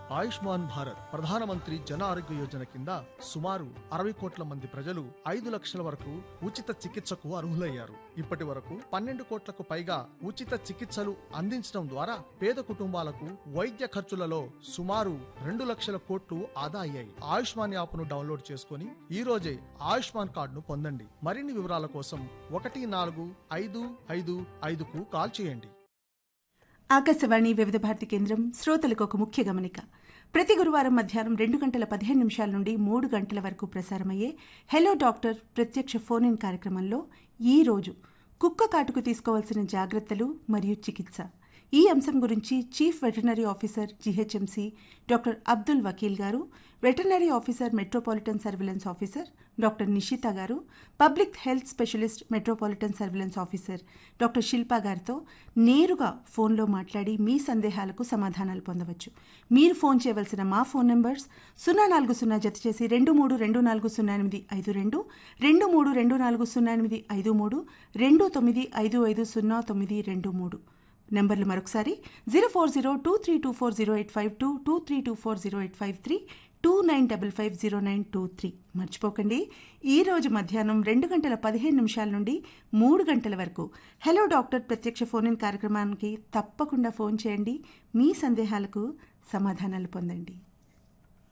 ఆయుష్మాన్ భారత్ ప్రధానమంత్రి జన ఆరోగ్య యోజన కింద సుమారు అరవై కోట్ల మంది ప్రజలు ఐదు లక్షల వరకు ఉచిత చికిత్సకు అర్హులయ్యారు ఇప్పటి వరకు పన్నెండు కోట్లకు పైగా ఉచిత చికిత్సలు అందించడం ద్వారా పేద కుటుంబాలకు వైద్య ఖర్చులలో సుమారు రెండు లక్షల కోట్లు ఆదా అయ్యాయి ఆయుష్మాన్ యాప్ను డౌన్లోడ్ చేసుకుని ఈ రోజే ఆయుష్మాన్ కార్డును పొందండి మరిన్ని వివరాల కోసం ఒకటి నాలుగు ఐదు ఐదు ఐదుకు కాల్ చేయండి ఆకాశవాణి వివిధ భారతి కేంద్రం శ్రోతలకు ఒక ముఖ్య గమనిక ప్రతి గురువారం మధ్యాహ్నం రెండు గంటల పదిహేను నిమిషాల నుండి మూడు గంటల వరకు ప్రసారమయ్యే హెలో డాక్టర్ ప్రత్యక్ష ఫోన్ ఇన్ కార్యక్రమంలో ఈ రోజు కుక్క కాటుకు తీసుకోవాల్సిన జాగ్రత్తలు మరియు చికిత్స ఈ అంశం గురించి chief veterinary officer GHMC doctor Abdul Vakil garu veterinary officer metropolitan surveillance officer doctor Nishitha garu public health specialist metropolitan surveillance officer doctor Shilpa గారితో నేరుగా ఫోన్లో మాట్లాడి మీ సందేహాలకు సమాధానాలు పొందవచ్చు మీరు ఫోన్ చేయవలసిన మా ఫోన్ నంబర్స్ సున్నా నాలుగు సున్నా జత చేసి రెండు మూడు రెండు నాలుగు సున్నా ఎనిమిది ఐదు రెండు రెండు మూడు రెండు నాలుగు సున్నా ఎనిమిది ఐదు మూడు రెండు తొమ్మిది ఐదు ఐదు సున్నా తొమ్మిది రెండు మూడు నెంబర్లు మరొకసారి zero four zero two three two four zero eight five two two three two four zero eight five three two nine double five zero nine two three మర్చిపోకండి ఈ రోజు మధ్యాహ్నం రెండు గంటల పదిహేను నిమిషాల నుండి మూడు గంటల వరకు హలో డాక్టర్ ప్రత్యక్ష ఫోన్ ఇన్ కార్యక్రమానికి తప్పకుండా ఫోన్ చేయండి మీ సందేహాలకు సమాధానాలు పొందండి